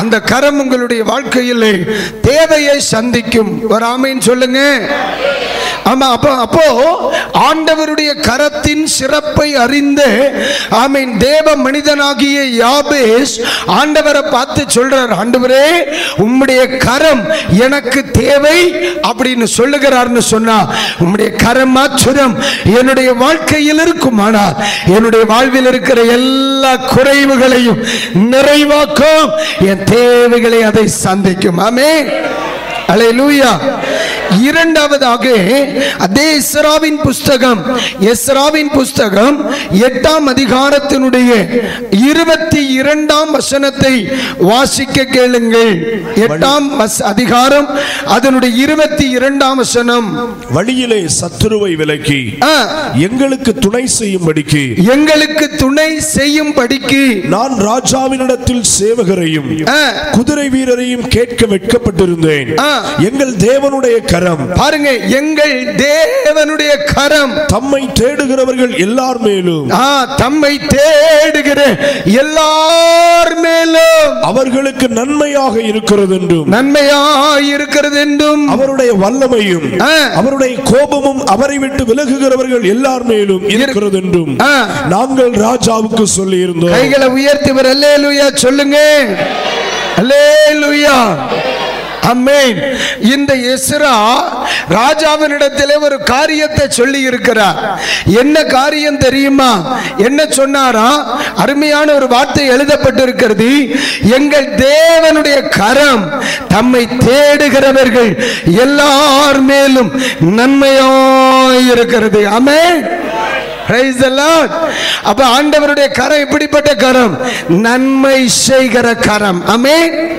அந்த கரம் உங்களுடைய வாழ்க்கையிலே தேவையை சந்திக்கும் ஒரு ஆமைன்னு சொல்லுங்க ஆமா அப்போ அப்போ ஆண்டவருடைய கரத்தின் சிறப்பை அறிந்து ஆமீன் தேவ மனிதனாகிய யாபேஸ் ஆண்டவரை பார்த்து சொல்றார் ஆண்டவரே உம்முடைய கரம் எனக்கு தேவை அப்படின்னு சொல்லுகிறார்னு சொன்னா உம்முடைய கரம் அச்சுரம் என்னுடைய வாழ்க்கையில் இருக்குமானால் என்னுடைய வாழ்வில் இருக்கிற எல்லா குறைவுகளையும் நிறைவாக்கும் என் தேவைகளை அதை சந்திக்கும் ஆமே அலையலூயா இரண்டாவதாக அதே எஸ்ராவின் புஸ்தகம் எஸ்ராவின் புஸ்தகம் எட்டாம் அதிகாரத்தினுடைய இருபத்தி இரண்டாம் வசனத்தை வாசிக்க கேளுங்கள் எட்டாம் வச- அதிகாரம் அதனுடைய இருபத்தி இரண்டாம் வசனம் வழியிலே சத்துருவை விலக்கி ஆ, எங்களுக்கு துணை செய்யும்படிக்கு எங்களுக்கு துணை செய்யும்படிக்கு நான் ராஜாவினிடத்தில் சேவகரையும் ஆ, குதிரை வீரரையும் கேட்க வெட்கப்பட்டிருந்தேன் ஆ. எங்கள் தேவனுடைய கரம் பாருங்க எங்கள் தேவனுடைய கரம் தம்மை தேடுகிறவர்கள் எல்லார் மேலும் ஆ, தம்மை தேடுகிற எல்லார் மேலும் அவர்களுக்கு நன்மையாக இருக்கிறது என்றும் நன்மையாய் இருக்கிறது என்றும் அவருடைய வல்லமையும் ஆ. அவருடைய கோபமும் அவரை விட்டு விலகுகிறவர்கள் எல்லார் மேலும் இருக்கிறது என்றும் ஆ. நாங்கள் ராஜாவுக்கு சொல்லி இருந்தோம் கைகளை உயர்த்திவர் அல்லேலூயா சொல்லுங்க அல்லேலூயா அம்மேன் இந்த எஸ்ரா ராஜாவினிடத்திலே ஒரு காரியத்தை சொல்லி இருக்கிறார் என்ன காரியம் தெரியுமா என்ன சொன்னாரா அருமையான ஒரு வார்த்தை எழுதப்பட்டிருக்கிறது எங்கள் தேவனுடைய கரம் தம்மை தேடுகிறவர்கள் எல்லார் மேலும் நன்மையாய் இருக்கிறது ஆமென் Praise the Lord. அப்ப ஆண்டவருடைய கரம் எப்படிப்பட்ட கரம் நன்மை செய்கிற கரம் அமே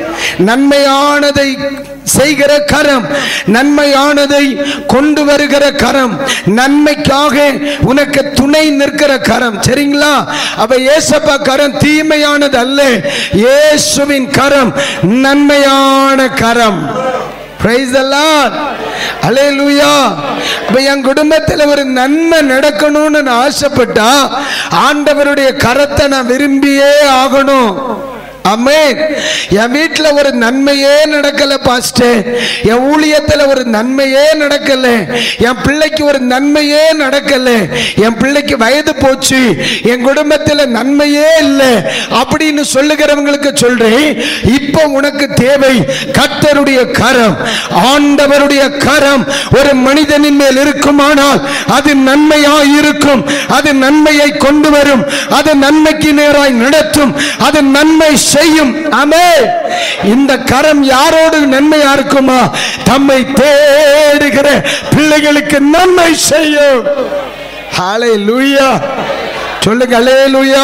நன்மையானதை செய்கிற கரம் நன்மையானதை கொண்டு வருகிற கரம் நன்மைக்காக உனக்கு துணை நிற்கிற கரம் சரிங்களா அப்ப ஏசப்பா கரம் தீமையானது அல்ல இயேசுவின் கரம் நன்மையான கரம் பிரைஸ் எல்லாம் அலேலூயா அப்ப என் குடும்பத்தில் ஒரு நன்மை நடக்கணும்னு நான் ஆசைப்பட்டா ஆண்டவருடைய கரத்தை நான் விரும்பியே ஆகணும் அமேன் என் வீட்டில் ஒரு நன்மையே நடக்கல பாஸ்டர் என் ஊழியத்தில் ஒரு நன்மையே நடக்கல என் பிள்ளைக்கு ஒரு நன்மையே நடக்கல என் பிள்ளைக்கு வயது போச்சு என் குடும்பத்தில் நன்மையே இல்லை அப்படின்னு சொல்லுகிறவங்களுக்கு சொல்றேன் இப்போ உனக்கு தேவை கர்த்தருடைய கரம் ஆண்டவருடைய கரம் ஒரு மனிதனின் மேல் இருக்குமானால் அது நன்மையாய் இருக்கும் அது நன்மையை கொண்டு வரும் அது நன்மைக்கு நேராய் நடத்தும் அது நன்மை செய்யும் ஆமே இந்த கரம் யாரோடு நன்மையா இருக்குமா தம்மை தேடுகிற பிள்ளைகளுக்கு நன்மை செய்யும் ஹாலே லூயா சொல்லுங்க அலே லூயா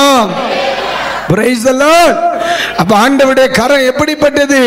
Praise the Lord. அப்ப ஆண்டவருடைய கரம் எப்படிப்பட்டது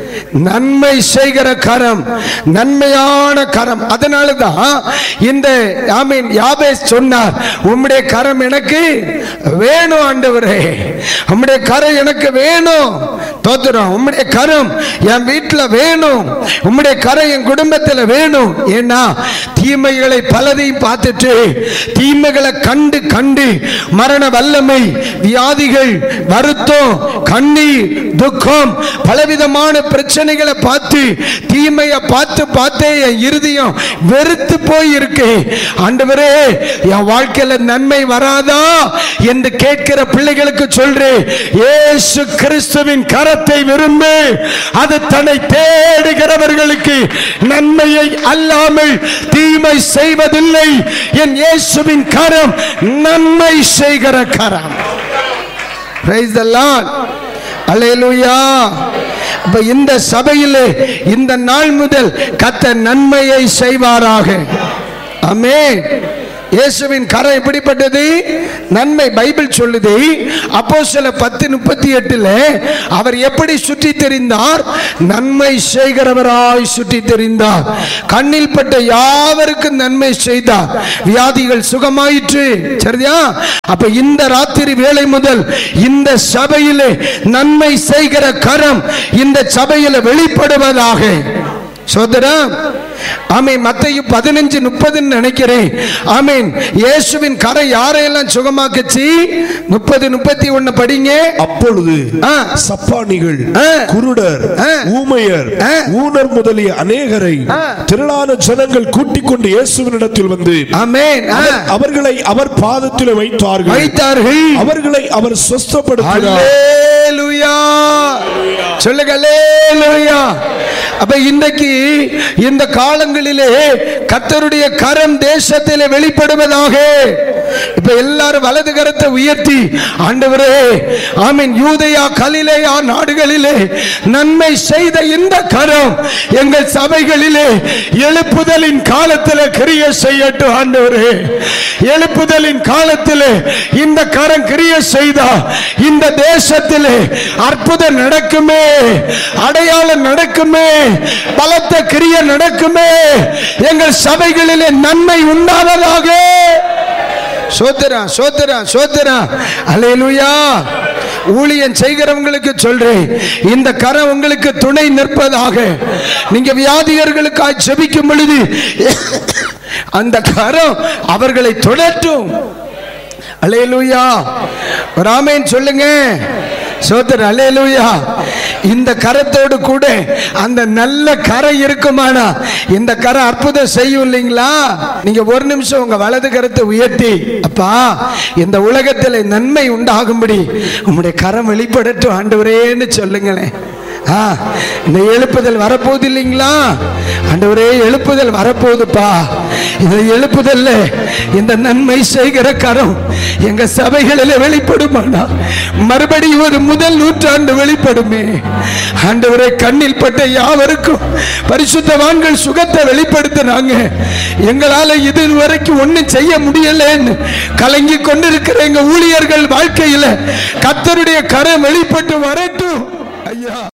நன்மை செய்கிற கரம் நன்மையான கரம் அதனால தான் இந்த ஆமீன் யாபேஸ் சொன்னார் உம்முடைய கரம் எனக்கு வேணும் ஆண்டவரே உம்முடைய கரம் எனக்கு வேணும் தோத்துறோம் உம்முடைய கரம் என் வீட்டில் வேணும் உம்முடைய கரம் என் குடும்பத்தில் வேணும் ஏன்னா தீமைகளை பலதையும் பார்த்துட்டு தீமைகளை கண்டு கண்டு மரண வல்லமை வியாதிகள் வருத்தம் கண்ணீர் துக்கம் பலவிதமான பிரச்சனைகளை பார்த்து தீமையை பார்த்து பார்த்தே என் இருதயம் வெறுத்து போய் இருக்கு ஆண்டவரே என் வாழ்க்கையில நன்மை வராதா என்று கேட்கிற பிள்ளைகளுக்கு சொல்றேன் இயேசு கிறிஸ்துவின் கரத்தை விரும்பு அது தன்னை தேடுகிறவர்களுக்கு நன்மையை அல்லாமல் தீமை செய்வதில்லை என் இயேசுவின் கரம் நன்மை செய்கிற கரம் Praise the Lord. அல்லேலூயா அப்ப இந்த சபையிலே இந்த நாள் முதல் கத்த நன்மையை செய்வாராக ஆமென் இயேசுவின் கரம் எப்படிப்பட்டது நன்மை பைபிள் சொல்லுது அப்போ சில பத்து முப்பத்தி எட்டுல அவர் எப்படி சுற்றி தெரிந்தார் நன்மை செய்கிறவராய் சுற்றி தெரிந்தார் கண்ணில் பட்ட யாவருக்கும் நன்மை செய்தார் வியாதிகள் சுகமாயிற்று சரியா அப்ப இந்த ராத்திரி வேளை முதல் இந்த சபையிலே நன்மை செய்கிற கரம் இந்த சபையில வெளிப்படுவதாக சோதரம் ஆமீன் மத்தையும் பதினஞ்சு முப்பதுன்னு நினைக்கிறேன் ஆமீன் இயேசுவின் கரை யாரையெல்லாம் சுகமாக்குச்சு முப்பது முப்பத்தி ஒன்னு படிங்க அப்பொழுது ஆ. சப்பானிகள் ஆ. குருடர் ஆ. ஊமையர் ஆ. ஊனர் முதலிய அநேகரை ஆ. திரளான ஜனங்கள் கூட்டிக் கொண்டு இயேசுவினிடத்தில் வந்து ஆமேன் ஆ. அவர்- அவர்களை அவர் பாதத்தில் வைத்தார்கள் வைத்தார்கள் அவர்களை அவர் சொஸ்தப்படுத்தினார் அல்லேலூயா சொல்லுங்க அல்லேலூயா அப்ப இன்றைக்கு இந்த காலங்களிலே கர்த்தருடைய கரம் தேசத்திலே வெளிப்படுவதாக இப்ப எல்லாரும் வலது கரத்தை உயர்த்தி ஆண்டவரே ஆமீன் யூதயா கலிலேயா நாடுகளிலே நன்மை செய்த இந்த கரம் எங்கள் சபைகளிலே எழுப்புதலின் காலத்திலே கிரிய செய்யட்டும் ஆண்டவரே எழுப்புதலின் காலத்திலே இந்த கரம் கிரிய செய்தா இந்த தேசத்திலே அற்புதம் நடக்குமே அடையாளம் நடக்குமே பலத்த கிரிய நடக்குமே எங்கள் சபைகளிலே நன்மை உண்டாவதாக சோத்திரா சோத்திரா சோத்திரா அலையலுயா ஊழியன் செய்கிறவங்களுக்கு சொல்றேன் இந்த கரம் உங்களுக்கு துணை நிற்பதாக நீங்க வியாதியர்களுக்காய் ஜெபிக்கும் பொழுது அந்த கரம் அவர்களை தொடட்டும் அலையலுயா ராமேன் சொல்லுங்க சோதர் அலையலுயா இந்த கரத்தோடு கூட அந்த நல்ல கரை இருக்குமானா இந்த கரை அற்புதம் செய்யும் இல்லைங்களா நீங்க ஒரு நிமிஷம் உங்க வலது கரத்தை உயர்த்தி அப்பா இந்த உலகத்தில் நன்மை உண்டாகும்படி உங்களுடைய கரம் வெளிப்படட்டும் ஆண்டவரேன்னு சொல்லுங்களேன் ஆ இந்த எழுப்புதல் வரப்போகுது இல்லைங்களா ஆண்டவரே எழுப்புதல் வரப்போகுதுப்பா இந்த எழுப்புதல்ல இந்த நன்மை செய்கிற கரம் எங்க சபைகளில் வெளிப்படுமானா மறுபடியும் ஒரு முதல் நூற்றாண்டு வெளிப்படுமே ஆண்டவரே கண்ணில் பட்ட யாவருக்கும் பரிசுத்தவான்கள் சுகத்தை வெளிப்படுத்தினாங்க எங்களால இது வரைக்கும் ஒண்ணும் செய்ய முடியலன்னு கலங்கி கொண்டிருக்கிற எங்க ஊழியர்கள் வாழ்க்கையில கத்தருடைய கரம் வெளிப்பட்டு வரட்டும் ஐயா